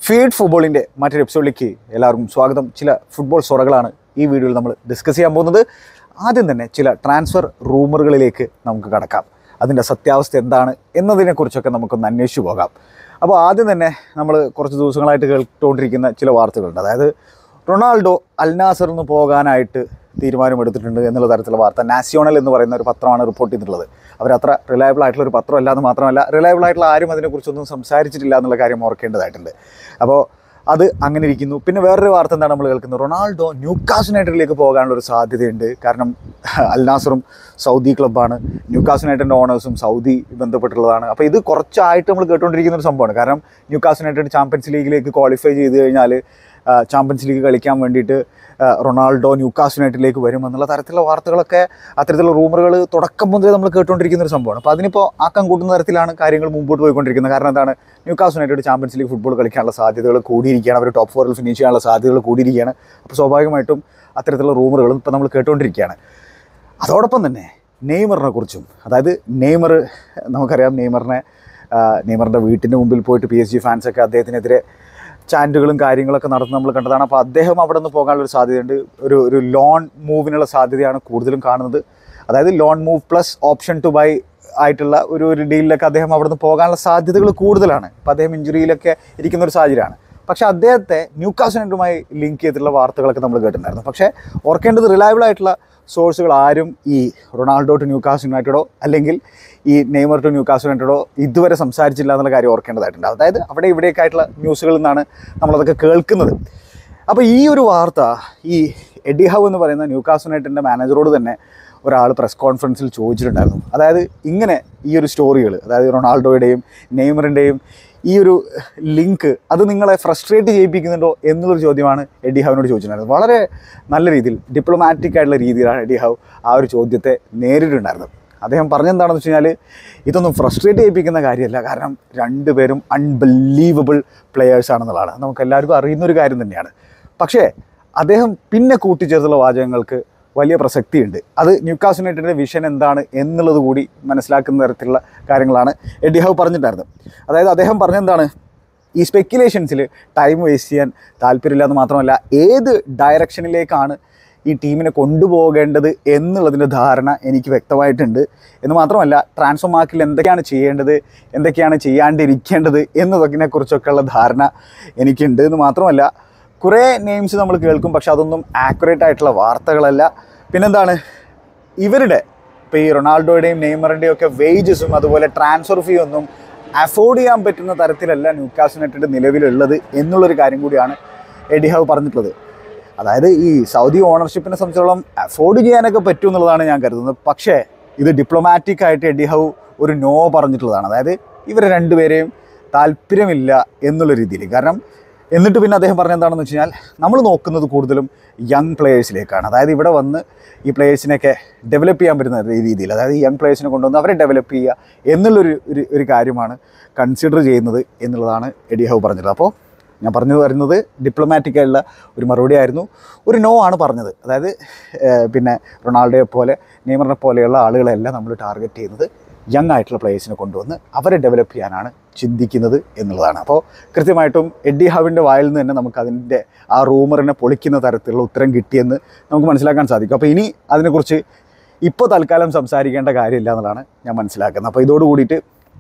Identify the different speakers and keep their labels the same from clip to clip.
Speaker 1: feed ഫുട്ബോളിൻ്റെ മറ്റൊരു എപ്പിസോഡിലേക്ക് എല്ലാവർക്കും സ്വാഗതം ചില ഫുട്ബോൾ സൊറകളാണ് ഈ വീഡിയോയിൽ നമ്മൾ ഡിസ്കസ് ചെയ്യാൻ പോകുന്നത് ആദ്യം തന്നെ ചില ട്രാൻസ്ഫർ റൂമറുകളിലേക്ക് നമുക്ക് കടക്കാം അതിൻ്റെ സത്യാവസ്ഥ എന്താണ് എന്നതിനെക്കുറിച്ചൊക്കെ നമുക്കൊന്ന് അന്വേഷിച്ചു പോകാം അപ്പോൾ ആദ്യം തന്നെ നമ്മൾ കുറച്ച് ദിവസങ്ങളായിട്ട് കേട്ടുകൊണ്ടിരിക്കുന്ന ചില വാർത്തകളുണ്ട് അതായത് റൊണാൾഡോ അൽനാസറിൽ നിന്ന് പോകാനായിട്ട് തീരുമാനമെടുത്തിട്ടുണ്ട് എന്നുള്ള തരത്തിലുള്ള വാർത്ത നാസിയോണൽ എന്ന് പറയുന്ന ഒരു പത്രമാണ് റിപ്പോർട്ട് ചെയ്തിട്ടുള്ളത് അവരത്ര റിലയബിൾ ആയിട്ടുള്ള ഒരു പത്രമല്ല എന്ന് മാത്രമല്ല റിലയബിൾ ആയിട്ടുള്ള ആരും അതിനെക്കുറിച്ചൊന്നും സംസാരിച്ചിട്ടില്ല എന്നുള്ള കാര്യം ഓർക്കേണ്ടതായിട്ടുണ്ട് അപ്പോൾ അത് അങ്ങനെ ഇരിക്കുന്നു പിന്നെ വേറൊരു വാർത്ത എന്താണ് നമ്മൾ കേൾക്കുന്നത് റൊണാൾഡോ ന്യൂക്കാസ് യുണൈറ്റഡിലേക്ക് പോകാനുള്ള ഒരു സാധ്യതയുണ്ട് കാരണം അൽനാസറും സൗദി ക്ലബ്ബാണ് ന്യൂക്കാസ് യുണൈറ്റഡിൻ്റെ ഓണേഴ്സും സൗദി ബന്ധപ്പെട്ടുള്ളതാണ് അപ്പോൾ ഇത് കുറച്ചായിട്ട് നമ്മൾ കേട്ടുകൊണ്ടിരിക്കുന്ന ഒരു സംഭവമാണ് കാരണം ന്യൂക്കാസ് യുണൈറ്റഡ് ചാമ്പ്യൻസ് ലീഗിലേക്ക് ക്വാളിഫൈ ചെയ്ത് കഴിഞ്ഞാൽ ആ, ചാമ്പ്യൻസ് ലീഗ് കളിക്കാൻ വേണ്ടിയിട്ട് ആ, റൊണാൾഡോ ന്യൂക്കാസ് യുണൈറ്റഡിലേക്ക് വരും എന്നുള്ള തരത്തിലുള്ള വാർത്തകളൊക്കെ അത്തരത്തിലുള്ള റൂമറുകൾ തുടക്കം മുതലേ നമ്മൾ കേട്ടുകൊണ്ടിരിക്കുന്ന ഒരു സംഭവമാണ് അപ്പോൾ അതിനിപ്പോൾ ആക്കം കൂട്ടുന്ന തരത്തിലാണ് കാര്യങ്ങൾ മുമ്പോട്ട് പോയിക്കൊണ്ടിരിക്കുന്നത് കാരണം എന്താണ് Newcastle United Champions League football കളിക്കാനുള്ള സാധ്യതകൾ കൂടിയിരിക്കുകയാണ് അവർ ടോപ്പ് ഫോറിൽ ഫിനിഷ് ചെയ്യാനുള്ള സാധ്യതകൾ കൂടിയിരിക്കുകയാണ് അപ്പോൾ സ്വാഭാവികമായിട്ടും അത്തരത്തിലുള്ള റൂമറുകളും ഇപ്പോൾ നമ്മൾ കേട്ടുകൊണ്ടിരിക്കുകയാണ് അതോടൊപ്പം തന്നെ നെയ്മറിനെ കുറിച്ചും അതായത് നെയ്മർ നമുക്കറിയാം നെയ്മറിനെ ആ, നെയ്മറിൻ്റെ വീട്ടിൻ്റെ മുമ്പിൽ പോയിട്ട് പി എസ് ജി ഫാൻസൊക്കെ അദ്ദേഹത്തിനെതിരെ ചാൻറ്റുകളും കാര്യങ്ങളൊക്കെ നടത്തുന്ന നമ്മൾ കണ്ടതാണ് അപ്പോൾ അദ്ദേഹം അവിടെ നിന്ന് പോകാനുള്ള ഒരു സാധ്യതയുണ്ട് ഒരു ഒരു ലോൺ മൂവിനുള്ള സാധ്യതയാണ് കൂടുതലും കാണുന്നത് അതായത് loan move plus option to buy ആയിട്ടുള്ള ഒരു ഒരു ഡീലിലൊക്കെ അദ്ദേഹം അവിടെ നിന്ന് പോകാനുള്ള സാധ്യതകൾ കൂടുതലാണ് അപ്പോൾ അദ്ദേഹം ഇഞ്ചുറിയിലൊക്കെ ഇരിക്കുന്ന ഒരു സാഹചര്യമാണ് പക്ഷേ അദ്ദേഹത്തെ ന്യൂക്കാസ് യുണൈറ്റഡുമായി ലിങ്ക് ചെയ്തിട്ടുള്ള വാർത്തകളൊക്കെ നമ്മൾ കേട്ടിട്ടുണ്ടായിരുന്നു പക്ഷേ ഓർക്കേണ്ടത് റിലയബിൾ ആയിട്ടുള്ള സോഴ്സുകൾ ആരും ഈ റൊണാൾഡോ ടു ന്യൂക്കാസ് യുണൈറ്റഡോ അല്ലെങ്കിൽ ഈ നെയ്മർ ടു ന്യൂക്കാസ് യുണൈറ്റഡോ ഇതുവരെ സംസാരിച്ചില്ല എന്നുള്ള കാര്യം ഓർക്കേണ്ടതായിട്ടുണ്ട് അതായത് അവിടെ ഇവിടെയൊക്കെ ആയിട്ടുള്ള ന്യൂസുകളിൽ നിന്നാണ് നമ്മളതൊക്കെ കേൾക്കുന്നത് അപ്പോൾ ഈ ഒരു വാർത്ത ഈ എഡി ഹൗ എന്ന് പറയുന്ന ന്യൂക്കാസ് യുണൈറ്റഡിൻ്റെ മാനേജറോട് തന്നെ ഒരാൾ പ്രസ് കോൺഫറൻസിൽ ചോദിച്ചിട്ടുണ്ടായിരുന്നു അതായത് ഇങ്ങനെ ഈ ഒരു സ്റ്റോറികൾ അതായത് റൊണാൾഡോയുടെയും നെയ്മറിൻ്റെയും ഈ ഒരു ലിങ്ക് അത് നിങ്ങളെ ഫ്രസ്ട്രേറ്റ് ചെയ്യിപ്പിക്കുന്നുണ്ടോ എന്നുള്ളൊരു ചോദ്യമാണ് എഡി ഹൗവിനോട് ചോദിച്ചിട്ടുണ്ടായിരുന്നത് വളരെ നല്ല രീതിയിൽ ഡിപ്ലോമാറ്റിക് ആയിട്ടുള്ള രീതിയിലാണ് എഡി ഹൗ ആ ഒരു ചോദ്യത്തെ നേരിട്ടുണ്ടായിരുന്നത് അദ്ദേഹം പറഞ്ഞെന്താണെന്ന് വെച്ച് കഴിഞ്ഞാൽ ഇതൊന്നും ഫ്രസ്ട്രേറ്റ് ചെയ്യിപ്പിക്കുന്ന കാര്യമല്ല കാരണം രണ്ടുപേരും അൺബലീവബിൾ പ്ലെയേഴ്സ് ആണെന്നുള്ളതാണ് നമുക്ക് എല്ലാവർക്കും അറിയുന്ന ഒരു കാര്യം തന്നെയാണ് പക്ഷേ അദ്ദേഹം പിന്നെ കൂട്ടിച്ചേർത്തുള്ള വാചകങ്ങൾക്ക് വലിയ പ്രസക്തിയുണ്ട് അത് ന്യൂക്കാസ് യുണൈറ്റഡിൻ്റെ വിഷൻ എന്താണ് എന്നുള്ളത് കൂടി മനസ്സിലാക്കുന്ന തരത്തിലുള്ള കാര്യങ്ങളാണ് എഡി ഹൗ പറഞ്ഞിട്ടുണ്ടായിരുന്നത് അതായത് അദ്ദേഹം പറഞ്ഞെന്താണ് ഈ സ്പെക്കുലേഷൻസിൽ ടൈം വേസ്റ്റ് ചെയ്യാൻ താല്പര്യമില്ല എന്ന് മാത്രമല്ല ഏത് ഡയറക്ഷനിലേക്കാണ് ഈ ടീമിനെ കൊണ്ടുപോകേണ്ടത് എന്നുള്ളതിൻ്റെ ധാരണ എനിക്ക് വ്യക്തമായിട്ടുണ്ട് എന്ന് മാത്രമല്ല ട്രാൻസ്ഫർ മാർക്കിൽ എന്തൊക്കെയാണ് ചെയ്യേണ്ടത് എന്തൊക്കെയാണ് ചെയ്യാണ്ടിരിക്കേണ്ടത് എന്നതിനെക്കുറിച്ചൊക്കെയുള്ള ധാരണ എനിക്കുണ്ട് എന്ന് മാത്രമല്ല കുറേ നെയിംസ് നമ്മൾ കേൾക്കും പക്ഷെ അതൊന്നും ആക്യുറേറ്റ് ആയിട്ടുള്ള വാർത്തകളല്ല പിന്നെന്താണ് ഇവരുടെ ഇപ്പോൾ ഈ റൊണാൾഡോയുടെയും നെയ്മറിൻ്റെയും ഒക്കെ വേജസും അതുപോലെ ട്രാൻസ്ഫർ ഫീ ഒന്നും അഫോർഡ് ചെയ്യാൻ പറ്റുന്ന തരത്തിലല്ല ന്യൂക്കാസ് യുണൈറ്റഡ് നിലവിലുള്ളത് എന്നുള്ളൊരു കാര്യം കൂടിയാണ് എഡി ഹവ് പറഞ്ഞിട്ടുള്ളത് അതായത് ഈ സൗദി ഓണർഷിപ്പിനെ സംബന്ധിച്ചോളം അഫോർഡ് ചെയ്യാനൊക്കെ പറ്റും എന്നുള്ളതാണ് ഞാൻ കരുതുന്നത് പക്ഷേ ഇത് ഡിപ്ലോമാറ്റിക് ആയിട്ട് എഡി ഹവ് ഒരു നോ പറഞ്ഞിട്ടുള്ളതാണ് അതായത് ഇവരെ രണ്ടുപേരെയും താല്പര്യമില്ല എന്നുള്ള രീതിയിൽ കാരണം എന്നിട്ട് പിന്നെ അദ്ദേഹം പറഞ്ഞ എന്താണെന്ന് വെച്ച് കഴിഞ്ഞാൽ നമ്മൾ നോക്കുന്നത് കൂടുതലും യങ് പ്ലേയേഴ്സിലേക്കാണ് അതായത് ഇവിടെ വന്ന് ഈ പ്ലേയേഴ്സിനെയൊക്കെ ഡെവലപ്പ് ചെയ്യാൻ പറ്റുന്ന രീതിയിൽ അതായത് യങ് പ്ലേയേഴ്സിനെ കൊണ്ടുവന്ന് അവരെ ഡെവലപ്പ് ചെയ്യുക എന്നുള്ളൊരു ഒരു ഒരു കാര്യമാണ് കൺസിഡർ ചെയ്യുന്നത് എന്നുള്ളതാണ് എഡി ഹവ് പറഞ്ഞത് അപ്പോൾ ഞാൻ പറഞ്ഞു വരുന്നത് ഡിപ്ലോമാറ്റിക് ആയിട്ടുള്ള ഒരു മറുപടി ആയിരുന്നു ഒരു നോ ആണ് പറഞ്ഞത് അതായത് ഏഹ്, പിന്നെ റൊണാൾഡോയെ പോലെ നെയ്മറിനെ പോലെയുള്ള ആളുകളെല്ലാം നമ്മൾ ടാർഗറ്റ് ചെയ്യുന്നത് യങ് ആയിട്ടുള്ള പ്ലേയേഴ്സിനെ കൊണ്ടുവന്ന് അവരെ ഡെവലപ്പ് ചെയ്യാനാണ് ചിന്തിക്കുന്നത് എന്നുള്ളതാണ് അപ്പോൾ കൃത്യമായിട്ടും എഡി ഹവിൻ്റെ വായിൽ നിന്ന് തന്നെ നമുക്ക് അതിൻ്റെ ആ റൂമറിനെ പൊളിക്കുന്ന തരത്തിലുള്ള ഉത്തരം കിട്ടിയെന്ന് നമുക്ക് മനസ്സിലാക്കാൻ സാധിക്കും അപ്പോൾ ഇനി അതിനെക്കുറിച്ച് ഇപ്പോൾ തൽക്കാലം സംസാരിക്കേണ്ട കാര്യമില്ല എന്നുള്ളതാണ് ഞാൻ മനസ്സിലാക്കുന്നത് അപ്പോൾ ഇതോട് കൂടിയിട്ട്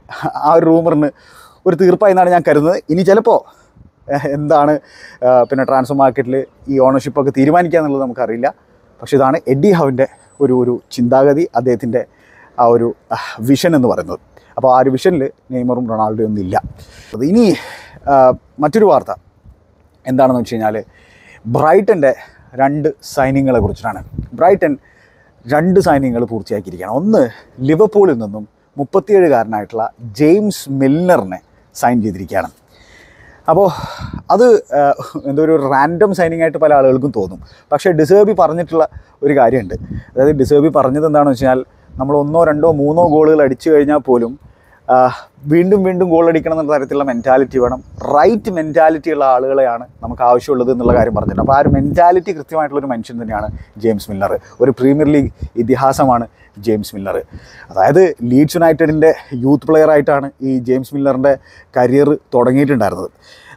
Speaker 1: ആ ഒരു റൂമറിന് ഒരു തീർപ്പായി എന്നാണ് ഞാൻ കരുതുന്നത് ഇനി ചിലപ്പോൾ ഏഹ്, എന്താണ് ഏഹ്, പിന്നെ ട്രാൻസ്ഫർ മാർക്കറ്റിൽ ഈ ഓണർഷിപ്പൊക്കെ തീരുമാനിക്കുക എന്നുള്ളത് നമുക്കറിയില്ല പക്ഷേ ഇതാണ് എഡി ഹവിൻ്റെ ഒരു ഒരു ചിന്താഗതി അദ്ദേഹത്തിൻ്റെ ആ ഒരു വിഷൻ എന്ന് പറയുന്നത് അപ്പോൾ ആ ഒരു വിഷനിൽ നെയ്മറും റൊണാൾഡോ ഒന്നും ഇല്ല അത് ഇനി ആ, മറ്റൊരു വാർത്ത എന്താണെന്ന് വെച്ച് കഴിഞ്ഞാൽ ബ്രൈറ്റൻ്റെ രണ്ട് സൈനിങ്ങളെ കുറിച്ചിട്ടാണ് ബ്രൈറ്റൻ രണ്ട് സൈനിങ്ങൾ പൂർത്തിയാക്കിയിരിക്കുകയാണ് ഒന്ന് ലിവർപൂളിൽ നിന്നും മുപ്പത്തിയേഴുകാരനായിട്ടുള്ള ജെയിംസ് മിൽനറിനെ സൈൻ ചെയ്തിരിക്കുകയാണ് അപ്പോൾ അത് ആ, എന്തോ ഒരു റാൻഡം സൈനിങ് ആയിട്ട് പല ആളുകൾക്കും തോന്നും പക്ഷേ ഡിസേബി പറഞ്ഞിട്ടുള്ള ഒരു കാര്യമുണ്ട് അതായത് ഡിസേബി പറഞ്ഞത് എന്താണെന്ന് വെച്ച് കഴിഞ്ഞാൽ നമ്മൾ ഒന്നോ രണ്ടോ മൂന്നോ ഗോളുകൾ അടിച്ചു കഴിഞ്ഞാൽ പോലും ആ, വീണ്ടും വീണ്ടും ഗോൾ അടിക്കണം എന്നുള്ള തരത്തിലുള്ള മെൻറ്റാലിറ്റി വേണം റൈറ്റ് മെൻറ്റാലിറ്റി ഉള്ള ആളുകളെയാണ് നമുക്ക് ആവശ്യമുള്ളത് എന്നുള്ള കാര്യം പറഞ്ഞിട്ടുണ്ട് അപ്പോൾ ആ ഒരു മെൻറ്റാലിറ്റി കൃത്യമായിട്ടുള്ള ഒരു മനുഷ്യൻ തന്നെയാണ് ജെയിംസ് മില്ലർ ഒരു പ്രീമിയർ ലീഗ് ഇതിഹാസമാണ് ജെയിംസ് മില്ലർ അതായത് ലീഡ്സ് യുണൈറ്റഡിൻ്റെ യൂത്ത് പ്ലെയർ ആയിട്ടാണ് ഈ ജെയിംസ് മില്ലറിൻ്റെ കരിയർ തുടങ്ങിയിട്ടുണ്ടായിരുന്നത്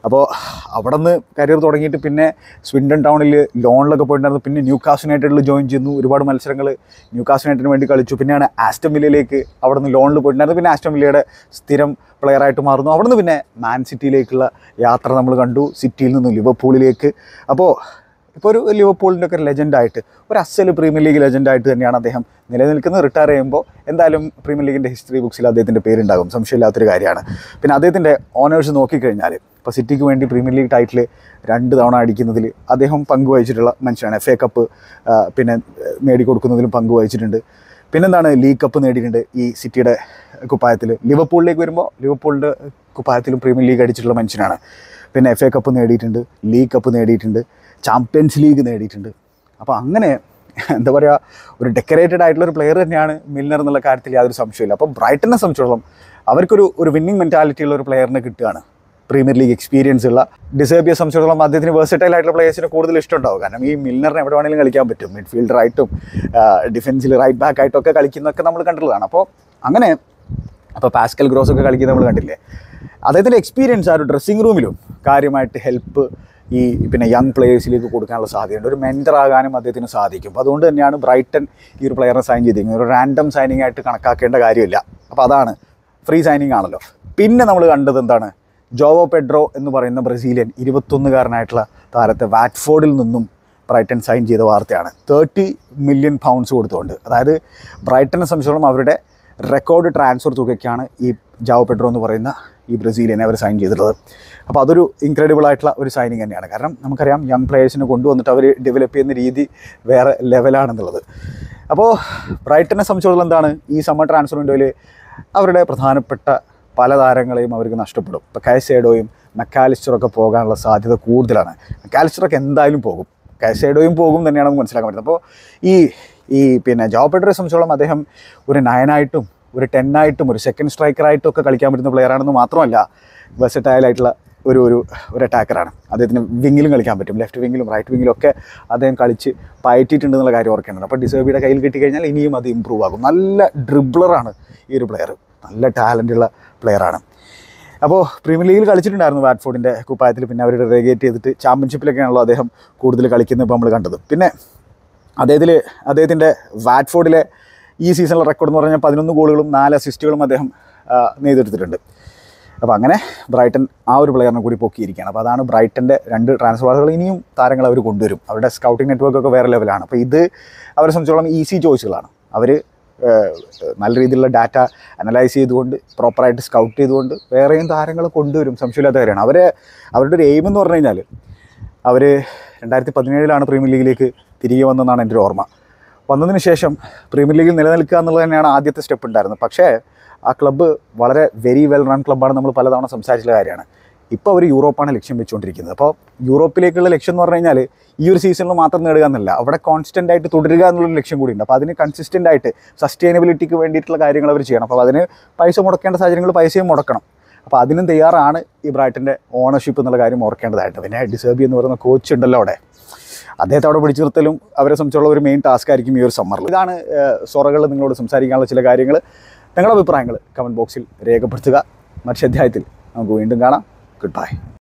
Speaker 1: അപ്പോൾ അവിടെ നിന്ന് കരിയർ തുടങ്ങിയിട്ട് പിന്നെ സ്വിൻഡൻ ടൗണിൽ ലോണിലൊക്കെ പോയിട്ടുണ്ടായിരുന്നു പിന്നെ ന്യൂ കാസ്റ്റ് യുണൈറ്റഡിൽ ജോയിൻ ചെയ്യുന്നു ഒരുപാട് മത്സരങ്ങൾ ന്യൂ കാസ്റ്റ് യുണൈറ്റഡിന് വേണ്ടി കളിച്ചു പിന്നെയാണ് ആസ്റ്റം വില്ലയിലേക്ക് അവിടെ നിന്ന് ലോണിൽ പോയിട്ടുണ്ടായിരുന്നു പിന്നെ ആസ്റ്റം വില്ലയുടെ സ്ഥിരം പ്ലെയറായിട്ട് മാറുന്നു അവിടെ നിന്ന് പിന്നെ മാൻ സിറ്റിയിലേക്കുള്ള യാത്ര നമ്മൾ കണ്ടു സിറ്റിയിൽ നിന്ന് ലിവർപൂളിലേക്ക് അപ്പോൾ ഇപ്പോൾ ഒരു ലിവർപൂളിൻ്റെ ഒക്കെ ഒരു ലെജൻഡായിട്ട് ഒരു അസൽ പ്രീമിയർ ലീഗ് ലെജൻഡായിട്ട് തന്നെയാണ് അദ്ദേഹം നിലനിൽക്കുന്നത് റിട്ടയർ ചെയ്യുമ്പോൾ എന്തായാലും പ്രീമിയർ ലീഗിൻ്റെ ഹിസ്റ്ററി ബുക്സിൽ അദ്ദേഹത്തിൻ്റെ പേരുണ്ടാകും സംശയമില്ലാത്തൊരു കാര്യമാണ് പിന്നെ അദ്ദേഹത്തിൻ്റെ ഓണേഴ്സ് നോക്കിക്കഴിഞ്ഞാൽ ഇപ്പോൾ സിറ്റിക്ക് വേണ്ടി പ്രീമിയർ ലീഗ് ടൈറ്റിൽ രണ്ട് തവണ അടിക്കുന്നതിൽ അദ്ദേഹം പങ്കുവഹിച്ചിട്ടുള്ള മനുഷ്യനാണ് എഫ് എ കപ്പ് പിന്നെ ഏഹ്, നേടിക്കൊടുക്കുന്നതിലും പങ്കുവഹിച്ചിട്ടുണ്ട് പിന്നെന്താണ് ലീഗ് കപ്പ് നേടിയിട്ടുണ്ട് ഈ സിറ്റിയുടെ കുപ്പായത്തിൽ ലിവർപൂളിലേക്ക് വരുമ്പോൾ ലിവർപൂളിൻ്റെ കുപ്പായത്തിലും പ്രീമിയർ ലീഗ് അടിച്ചിട്ടുള്ള മനുഷ്യനാണ് പിന്നെ എഫ് എ കപ്പ് നേടിയിട്ടുണ്ട് ലീഗ് കപ്പ് നേടിയിട്ടുണ്ട് ചാമ്പ്യൻസ് ലീഗ് നേടിയിട്ടുണ്ട് അപ്പോൾ അങ്ങനെ എന്താ പറയുക ഒരു ഡെക്കറേറ്റഡ് ആയിട്ടുള്ള ഒരു പ്ലെയർ തന്നെയാണ് മിൽനർ എന്നുള്ള കാര്യത്തിൽ യാതൊരു സംശയമില്ല അപ്പോൾ ബ്രൈറ്റനെ സംബന്ധിച്ചിടത്തോളം അവർക്കൊരു ഒരു വിന്നിങ് മെൻറ്റാലിറ്റി ഉള്ള ഒരു പ്ലെയറിനെ കിട്ടുകയാണ് പ്രീമിയർ ലീഗ് എക്സ്പീരിയൻസ് ഉള്ള ഡിസേബിയെ സംബന്ധിച്ചിടത്തോളം അദ്ദേഹത്തിന് വേഴ്സറ്റൈൽ ആയിട്ടുള്ള പ്ലേയേഴ്സിന് കൂടുതൽ ഇഷ്ടമുണ്ടാവും കാരണം ഈ മിൽനറിന് എവിടെ വേണമെങ്കിലും കളിക്കാൻ പറ്റും മിഡ്ഫീൽഡറായിട്ടും ഡിഫൻസിൽ റൈറ്റ് ബാക്ക് ആയിട്ടൊക്കെ കളിക്കുന്നതൊക്കെ നമ്മൾ കണ്ടിട്ടുള്ളതാണ് അപ്പോൾ അങ്ങനെ അപ്പോൾ പാസ്കൽ ഗ്രോസ് ഒക്കെ കളിക്കുന്നത് നമ്മൾ കണ്ടില്ലേ അദ്ദേഹത്തിൻ്റെ എക്സ്പീരിയൻസ് ആ ഒരു ഡ്രസ്സിംഗ് റൂമിലും കാര്യമായിട്ട് ഹെൽപ്പ് ഈ പിന്നെ യങ് പ്ലേയേഴ്സിലേക്ക് കൊടുക്കാനുള്ള സാധ്യതയുണ്ട് ഒരു മെൻറ്റർ ആകാനും അദ്ദേഹത്തിന് സാധിക്കും അപ്പോൾ അതുകൊണ്ട് തന്നെയാണ് ബ്രൈറ്റൺ ഈ ഒരു പ്ലെയറിനെ സൈൻ ചെയ്തിരിക്കുന്നത് ഒരു റാൻഡം സൈനിങ് ആയിട്ട് കണക്കാക്കേണ്ട കാര്യമില്ല അപ്പോൾ അതാണ് ഫ്രീ സൈനിങ് ആണല്ലോ പിന്നെ നമ്മൾ കണ്ടത് എന്താണ് ജോവോ പെഡ്രോ എന്ന് പറയുന്ന ബ്രസീലിയൻ ഇരുപത്തൊന്നുകാരനായിട്ടുള്ള താരത്തെ വാറ്റ്ഫോർഡിൽ നിന്നും ബ്രൈറ്റൺ സൈൻ ചെയ്ത വാർത്തയാണ് തേർട്ടി മില്യൺ പൗണ്ട്സ് കൊടുത്തുകൊണ്ട് അതായത് ബ്രൈറ്റനെ സംബന്ധിച്ചോളം അവരുടെ റെക്കോർഡ് ട്രാൻസ്ഫർ തുകയ്ക്കാണ് ഈ ജാവോ പെഡ്രോ എന്ന് പറയുന്ന ഈ ബ്രസീലിയനെ അവർ സൈൻ ചെയ്തിട്ടുള്ളത് അപ്പോൾ അതൊരു ഇൻക്രെഡിബിൾ ആയിട്ടുള്ള ഒരു സൈനിങ് തന്നെയാണ് കാരണം നമുക്കറിയാം യങ് പ്ലേയേഴ്സിനെ കൊണ്ടുവന്നിട്ട് അവർ ഡെവലപ്പ് ചെയ്യുന്ന രീതി വേറെ ലെവലാണെന്നുള്ളത് അപ്പോൾ ബ്രൈറ്റനെ സംബന്ധിച്ചിടത്തോളം എന്താണ് ഈ സമ്മർ ട്രാൻസ്ഫർ വിൻഡോയിൽ അവരുടെ പ്രധാനപ്പെട്ട പല താരങ്ങളെയും അവർക്ക് നഷ്ടപ്പെടും ഇപ്പോൾ കൈസേഡോയും മെക്കാലിസ്റ്ററൊക്കെ പോകാനുള്ള സാധ്യത കൂടുതലാണ് മെക്കാലിസ്റ്ററൊക്കെ എന്തായാലും പോകും കൈസേഡോയും പോകും തന്നെയാണ് നമുക്ക് മനസ്സിലാക്കാൻ പറ്റുന്നത് അപ്പോൾ ഈ ഈ പിന്നെ ജോബ് പെഡറെ സംബന്ധിച്ചോളം അദ്ദേഹം ഒരു നയനായിട്ടും ഒരു ടെന്നായിട്ടും ഒരു സെക്കൻഡ് സ്ട്രൈക്കറായിട്ടും ഒക്കെ കളിക്കാൻ പറ്റുന്ന പ്ലെയറാണെന്ന് മാത്രമല്ല വെസറ്റൈൽ ആയിട്ടുള്ള ഒരു ഒരു ഒരു അറ്റാക്കറാണ് അദ്ദേഹത്തിന് വിങ്ങിലും കളിക്കാൻ പറ്റും ലെഫ്റ്റ് വിങ്ങിലും റൈറ്റ് വിങ്ങിലും ഒക്കെ അദ്ദേഹം കളിച്ച് പയറ്റിയിട്ടുണ്ട് എന്നുള്ള കാര്യം ഓർക്കേണ്ടത് അപ്പോൾ ഡിസേബിയുടെ കയ്യിൽ കിട്ടിക്കഴിഞ്ഞാൽ ഇനിയും അത് ഇമ്പ്രൂവ് ആകും നല്ല ഡ്രിബ്ലറാണ് ഈ ഒരു പ്ലെയർ നല്ല ടാലൻ്റുള്ള പ്ലെയറാണ് അപ്പോൾ പ്രീമിയർ ലീഗിൽ കളിച്ചിട്ടുണ്ടായിരുന്നു വാറ്റ്ഫോർഡിൻ്റെ കുപ്പായത്തിൽ പിന്നെ അവർ റെഗേറ്റ് ചെയ്തിട്ട് ചാമ്പ്യൻഷിപ്പിലൊക്കെയാണല്ലോ അദ്ദേഹം കൂടുതൽ കളിക്കുന്നത് ഇപ്പോൾ നമ്മൾ കണ്ടത് പിന്നെ അദ്ദേഹത്തിൽ അദ്ദേഹത്തിൻ്റെ വാറ്റ്ഫോർഡിലെ ഈ സീസണിലെ റെക്കോർഡ് എന്ന് പറഞ്ഞാൽ പതിനൊന്ന് ഗോളുകളും നാല് അസിസ്റ്റുകളും അദ്ദേഹം ആ, നേടിയെടുത്തിട്ടുണ്ട് അപ്പോൾ അങ്ങനെ ബ്രൈറ്റൺ ആ ഒരു പ്ലെയറിനെ കൂടി പൊക്കിയിരിക്കുകയാണ് അപ്പോൾ അതാണ് ബ്രൈറ്റൻ്റെ രണ്ട് ട്രാൻസ്ഫറുകൾ ഇനിയും താരങ്ങൾ അവർ കൊണ്ടുവരും അവരുടെ സ്കൗട്ടിംഗ് നെറ്റ്വർക്ക് ഒക്കെ വേറെ ലെവലാണ് അപ്പോൾ ഇത് അവരെ സംബന്ധിച്ചോളം ഈസി ചോയ്സുകളാണ് അവർ നല്ല രീതിയിലുള്ള ഡാറ്റ അനലൈസ് ചെയ്തുകൊണ്ട് പ്രോപ്പറായിട്ട് സ്കൗട്ട് ചെയ്തുകൊണ്ട് വേറെയും താരങ്ങൾ കൊണ്ടുവരും സംശയമില്ലാത്ത കാര്യമാണ് അവരെ അവരുടെ ഒരു എയിം എന്ന് പറഞ്ഞു കഴിഞ്ഞാൽ അവർ രണ്ടായിരത്തി പതിനേഴിലാണ് പ്രീമിയർ ലീഗിലേക്ക് തിരികെ വന്നതെന്നാണ് എൻ്റെ ഒരു ഓർമ്മ വന്നതിന് ശേഷം പ്രീമിയർ ലീഗിൽ നിലനിൽക്കുക എന്നുള്ളത് തന്നെയാണ് ആദ്യത്തെ സ്റ്റെപ്പ് ഉണ്ടായിരുന്നത് പക്ഷേ ആ ക്ലബ്ബ് വളരെ വെരി വെൽ റൺ ക്ലബ്ബാണ് നമ്മൾ പലതവണ സംസാരിച്ചിട്ടുള്ള കാര്യമാണ് ഇപ്പോൾ അവർ യൂറോപ്പാണ് ലക്ഷ്യം വെച്ചുകൊണ്ടിരിക്കുന്നത് അപ്പോൾ യൂറോപ്പിലേക്കുള്ള ലക്ഷ്യം എന്ന് പറഞ്ഞു കഴിഞ്ഞാൽ ഈ ഒരു സീസണിൽ മാത്രം നേടുക എന്നല്ല അവിടെ കോൺസ്റ്റൻ്റ് ആയിട്ട് തുടരുക എന്നുള്ളൊരു ലക്ഷ്യം കൂടിയുണ്ട് അപ്പോൾ അതിന് കൺസിസ്റ്റൻ്റ് ആയിട്ട് സസ്റ്റൈനബിലിറ്റിക്ക് വേണ്ടിയിട്ടുള്ള കാര്യങ്ങൾ അവർ ചെയ്യണം അപ്പോൾ അതിന് പൈസ മുടക്കേണ്ട സാഹചര്യങ്ങൾ പൈസയും മുടക്കണം അപ്പോൾ അതിനും തയ്യാറാണ് ഈ ബ്രൈറ്റൻ്റെ ഓണർഷിപ്പ് എന്നുള്ള കാര്യം ഓർക്കേണ്ടതായിട്ട് പിന്നെ ഡിസേബി എന്ന് പറയുന്ന കോച്ച് ഉണ്ടല്ലോ അവിടെ അദ്ദേഹത്തെ അവിടെ പിടിച്ചു നിർത്തലും അവരെ സംബന്ധിച്ചുള്ള ഒരു മെയിൻ ടാസ്ക് ആയിരിക്കും ഈ ഒരു സമ്മറിൽ ഇതാണ് സൊറകൾ നിങ്ങളോട് സംസാരിക്കാനുള്ള ചില കാര്യങ്ങൾ നിങ്ങളുടെ അഭിപ്രായങ്ങൾ കമൻറ്റ് ബോക്സിൽ രേഖപ്പെടുത്തുക മറ്റു അധ്യായത്തിൽ നമുക്ക് വീണ്ടും കാണാം ഗുഡ് ബൈ